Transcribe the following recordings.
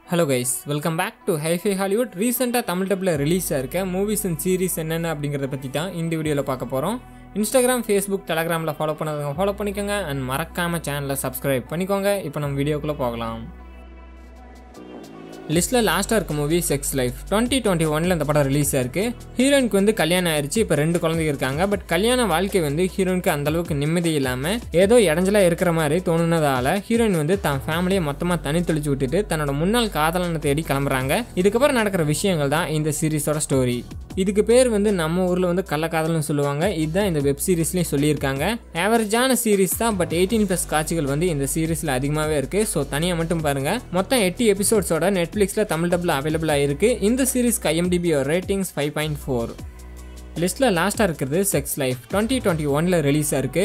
hello guys welcome back to hifi Hollywood ரீசெண்டாக தமிழ் டப்பில் release ஆயிருக்க மூவிஸ் அண்ட் சீரிஸ் என்னென்ன அப்படிங்கிறத பற்றி தான் இந்த வீடியோவில் பார்க்க போகிறோம் இன்ஸ்டாகிராம் ஃபேஸ்புக் டெலகிராமில் ஃபாலோ பண்ணதுங்க ஃபாலோ பண்ணிக்கோங்க அண்ட் மறக்காமல் சேனலை சப்ஸ்கிரைப் பண்ணிக்கோங்க இப்போ நம்ம வீடியோக்குள்ளே போகலாம் லிஸ்ட்டில் லாஸ்ட்டாக இருக்க movie sex life twenty twenty ஒனில் இந்த படம் ரிலீஸ் ஆயிருக்கு ஹீரோயினுக்கு வந்து கல்யாணம் ஆயிடுச்சு இப்போ ரெண்டு குழந்தைங்க இருக்காங்க பட் கல்யாண வாழ்க்கை வந்து ஹீரோயினுக்கு அந்த அளவுக்கு நிம்மதி இல்லாமல் ஏதோ இடைஞ்சலா இருக்கிற மாதிரி தோணுனதால ஹீரோயின் வந்து தான் ஃபேமிலியை மொத்தமாக தனி தெளிச்சு விட்டுட்டு தன்னோட முன்னாள் காதலனை தேடி கிளம்புறாங்க இதுக்கப்புறம் நடக்கிற விஷயங்கள் தான் இந்த சீரிஸோட ஸ்டோரி இதுக்கு பேர் வந்து நம்ம ஊரில் வந்து கள்ளக்காதல்னு சொல்லுவாங்க இதுதான் இந்த வெப் சீரிஸ்லேயும் சொல்லியிருக்காங்க ஆவரேஜான சீரிஸ் தான் பட் எயிட்டீன் ப்ளஸ் காட்சிகள் வந்து இந்த சீரிஸில் அதிகமாகவே இருக்குது ஸோ தனியாக மட்டும் பாருங்கள் மொத்தம் எட்டு எபிசோட்ஸோட நெட்ஃப்ளிக்ஸில் தமிழ் டப்பில் அவைலபிளாக இருக்குது இந்த சீரிஸ்க்கு IMDb ratings five point four லிஸ்ட்டில் லாஸ்ட்டாக இருக்கிறது செக்ஸ் லைஃப் டுவெண்ட்டி டுவெண்ட்டி ஒனில் ரிலீஸ் ஆயிருக்கு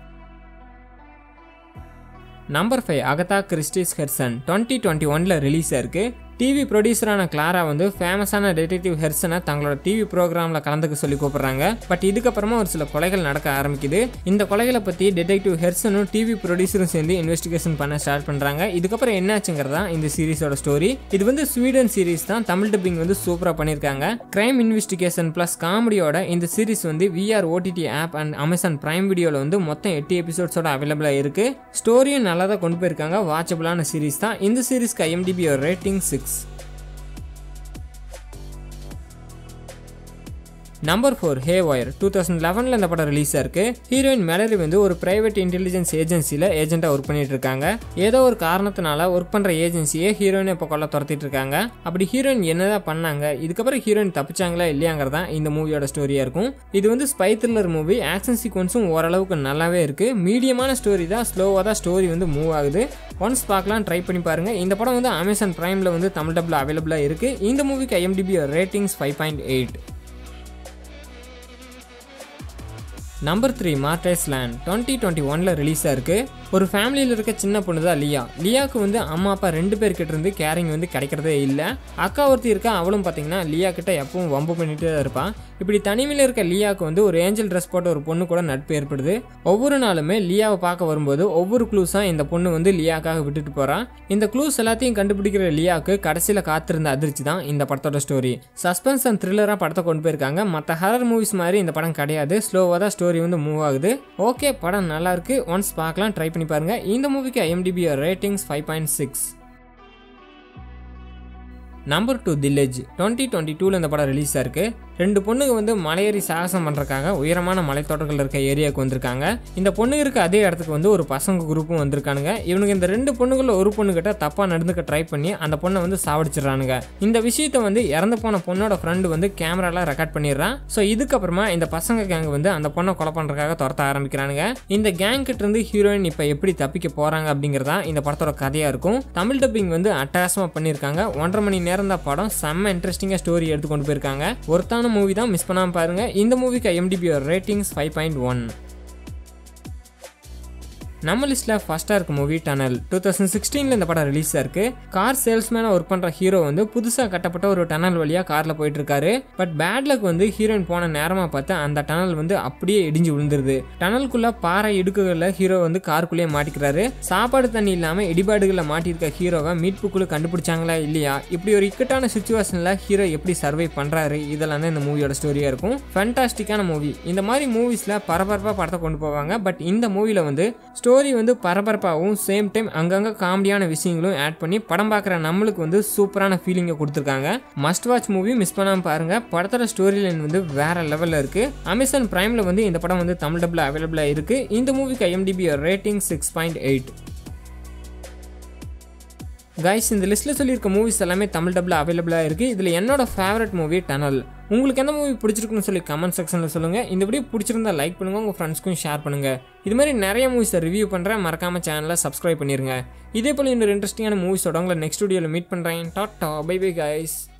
நம்பர் ஃபைவ் அகதா கிறிஸ்டிஸ் ஹெர்சன் டுவெண்ட்டி டுவெண்ட்டி ஒனில் ரிலீஸ் ஆயிருக்கு டிவி ப்ரொடியூசரான கிளாரா வந்து ஃபேமஸான டிடெக்டிவ் ஹெர்சனை தங்களோட டிவி ப்ரோக்ராமில் கலந்துக்க சொல்லி கூப்பிட்றாங்க பட் இதுக்கப்புறமா ஒரு சில கொலைகள் நடக்க ஆரம்பிக்குது இந்த கொலைகளை பற்றி டிடெக்டிவ் ஹெர்சனும் டிவி ப்ரொடியூசரும் சேர்ந்து இன்வெஸ்டிகேஷன் பண்ண ஸ்டார்ட் பண்ணுறாங்க இதுக்கப்புறம் என்னாச்சுங்கிறது தான் இந்த சீரிஸோட ஸ்டோரி இது வந்து ஸ்வீடன் சீரிஸ் தான் தமிழ் டப்பிங் வந்து சூப்பராக பண்ணியிருக்காங்க கிரைம் இன்வெஸ்டிகேஷன் ப்ளஸ் காமெடியோட இந்த சீரிஸ் வந்து VR OTT app and Amazon Prime வீடியோவில் வந்து மொத்தம் எட்டு எபிசோட்ஸோட அவைலபிளாக இருக்குது ஸ்டோரியும் நல்லா தான் கொண்டு போயிருக்காங்க வாட்சபிளான சீரிஸ் தான் இந்த சீரிஸ்க்கு IMDb rating six number four Haywire two thousand லெவனில் இந்த படம் ரிலீஸ் ஆயிருக்கு ஹீரோயின் மெலரி வந்து ஒரு பிரைவேட் இன்டெலிஜென்ஸ் ஏஜென்சியில் ஏஜென்ட்டாக ஒர்க் பண்ணிட்டு இருக்காங்க ஏதோ ஒரு காரணத்தினால ஒர்க் பண்ணுற ஏஜென்சியே ஹீரோயினை இப்போ கொள்ள துரத்திட்டு இருக்காங்க அப்படி ஹீரோயின் என்னதான் பண்ணாங்க இதுக்கப்புறம் ஹீரோயின் தப்பிச்சாங்களா இல்லையாங்கிறது தான் இந்த மூவியோட ஸ்டோரியாக இருக்கும் இது வந்து ஸ்பை த்ரில்லர் மூவி ஆக்ஷன் சீக்வன்ஸும் ஓரளவுக்கு நல்லாவே இருக்கு மீடியமான ஸ்டோரி தான் ஸ்லோவாக தான் ஸ்டோரி வந்து மூவ் ஆகுது ஒன்ஸ் பார்க்கலாம் ட்ரை பண்ணி பாருங்க இந்த படம் வந்து அமேசான் பிரைமில் வந்து தமிழ் டப்பில் அவைலபிளாக இருக்கு இந்த மூவிக்கு IMDb ratings five point eight number three Martyrs Lane twenty twenty ஒனில் ரிலீஸ் ஆயிருக்கு ஒரு ஃபேமிலியில் இருக்க சின்ன பொண்ணு தான் லியா லியாவுக்கு வந்து அம்மா அப்பா ரெண்டு பேர்கிட்ட இருந்து கேரிங் வந்து கிடைக்கிறதே இல்லை அக்கா ஒருத்தி இருக்கா அவளும் பார்த்தீங்கன்னா லியா கிட்ட எப்பவும் வம்பு பண்ணிட்டு தான் இருப்பான் இப்படி தனிமையில் இருக்க லியாவுக்கு வந்து ஒரு ஏஞ்சல் ட்ரெஸ் போட்ட ஒரு பொண்ணு கூட நட்பு ஏற்படுது ஒவ்வொரு நாளுமே லியாவை பார்க்க வரும்போது ஒவ்வொரு க்ளூஸாக இந்த பொண்ணு வந்து லியாக்காக விட்டுட்டு போகிறான் இந்த க்ளூஸ் எல்லாத்தையும் கண்டுபிடிக்கிற லியாவுக்கு கடைசியில் காத்திருந்த அதிர்ச்சி தான் இந்த படத்தோட ஸ்டோரி சஸ்பென்ஸ் அண்ட் த்ரில்லராக படத்தை கொண்டு போயிருக்காங்க மற்ற ஹரர் மூவிஸ் மாதிரி இந்த படம் கிடையாது ஸ்லோவாக தான் ஸ்டோரி வந்து மூவ் ஆகுது ஓகே படம் நல்லா இருக்கு ஒன்ஸ் பார்க்கலாம் ட்ரை பண்ணி பாருங்க இந்த மூவிக்கு IMDb ratings five point six number two தில்லேஜ் டுவெண்ட்டி டுவெண்ட்டி டூவில் இந்த படம் ரிலீஸ் ஆயிருக்கு ரெண்டு பொண்ணுங்க வந்து மலையேறி சாகசம் பண்ணுறக்காக உயரமான மலைத்தோட்டங்கள் இருக்க ஏரியாவுக்கு வந்திருக்காங்க இந்த பொண்ணுங்க இருக்க அதே இடத்துக்கு வந்து ஒரு பசங்க குரூப்பும் வந்திருக்கானுங்க இவனுங்க இந்த ரெண்டு பொண்ணுகளில் ஒரு பொண்ணுகிட்ட தப்பாக நடந்துக்க ட்ரை பண்ணி அந்த பொண்ணை வந்து சாவடிச்சிடறானுங்க இந்த விஷயத்த வந்து இறந்து போன பொண்ணோட ஃப்ரெண்டு வந்து கேமரால ரெக்கார்ட் பண்ணிடுறான் ஸோ இதுக்கப்புறமா இந்த பசங்க கேங் வந்து அந்த பொண்ணை கொலை பண்ணுறதுக்காக துரத்த ஆரம்பிக்கிறானுங்க இந்த கேங் கிட்ட இருந்து ஹீரோயின் இப்போ எப்படி தப்பிக்க போகிறாங்க அப்படிங்கிறதா இந்த படத்தோட கதையாக இருக்கும் தமிழ் டப்பிங் வந்து அட்டகாசமாக பண்ணியிருக்காங்க ஒன்றரை மணி நேரம் தான் படம் செம்ம இன்ட்ரெஸ்டிங்காக ஸ்டோரி எடுத்து கொண்டு போயிருக்காங்க ஒருத்தான மூவி தான் மிஸ் பண்ணாமல் பாருங்க இந்த மூவிக்கு IMDb ratings five point one நம்ம லிஸ்ட்டில் ஃபஸ்ட்டாக இருக்க மூவி டனல் டூ தௌசண்ட் சிக்ஸ்டீனில் இந்த படம் ரிலீஸ் ஆயிருக்கு கார் சேல்ஸ்மேனாக ஒர்க் பண்ணுற ஹீரோ வந்து புதுசாக கட்டப்பட்ட ஒரு டனல் வழியாக காரில் போயிட்டு இருக்காரு பட் பேட் லக் வந்து ஹீரோயின் போன நேரமாக பார்த்து அந்த டனல் வந்து அப்படியே இடிஞ்சு விழுந்துருது டனலுக்குள்ள பாறை இடுக்குகளில் ஹீரோ வந்து காருக்குள்ளேயே மாட்டிக்கிறாரு சாப்பாடு தண்ணி இல்லாமல் இடிபாடுகளில் மாட்டியிருக்க ஹீரோவை மீட்புக்குள்ள கண்டுபிடிச்சாங்களா இல்லையா இப்படி ஒரு இக்கட்டான சுச்சுவேஷனில் ஹீரோ எப்படி சர்வை பண்ணுறாரு இதெல்லாம் தான் இந்த மூவியோட ஸ்டோரியாக இருக்கும் ஃபேண்டாஸ்டிக்கான மூவி இந்த மாதிரி மூவிஸில் பரபரப்பாக படத்தை கொண்டு போவாங்க பட் இந்த மூவியில் வந்து ஸ்டோரி வந்து பரபரப்பாகவும் சேம் டைம் அங்கங்கே காமெடியான விஷயங்களும் ஆட் பண்ணி படம் பார்க்குற நம்மளுக்கு வந்து சூப்பரான ஃபீலிங்கை கொடுத்துருக்காங்க மஸ்ட் வாட்ச் மூவி மிஸ் பண்ணாமல் பாருங்கள் படத்தோட ஸ்டோரி லைன் வந்து வேற லெவலில் இருக்குது அமேசான் பிரைமில் வந்து இந்த படம் வந்து தமிழ் டப்பில் அவைலபிளாக இருக்குது இந்த மூவிக்கு IMDb rating six point eight guys இந்த லிஸ்ட்டில் சொல்லியிருக்க மூவிஸ் எல்லாமே தமிழ் டப்பில் அவைலபிளாக இருக்குது இதில் என்னோட ஃபேவரட் மூவி டனல் உங்களுக்கு எந்த மூவி பிடிச்சிருக்குன்னு சொல்லி கமெண்ட் செக்ஷனில் சொல்லுங்கள் இந்த வீடியோ பிடிச்சிருந்தா லைக் பண்ணுங்கள் உங்கள் ஃப்ரெண்ட்ஸ்க்கும் ஷேர் பண்ணுங்கள் இது மாதிரி நிறைய மூவிஸை ரிவ்யூ பண்ணுறேன் மறக்காமல் சேனலை சப்ஸ்கிரைப் பண்ணிடுங்க இதே போல் இன்னொரு இன்ட்ரெஸ்டிங்கான மூவிஸோட உங்களை நெக்ஸ்ட் வீடியோவில் மீட் பண்ணுறேன் டாட்டா பை பை கைஸ்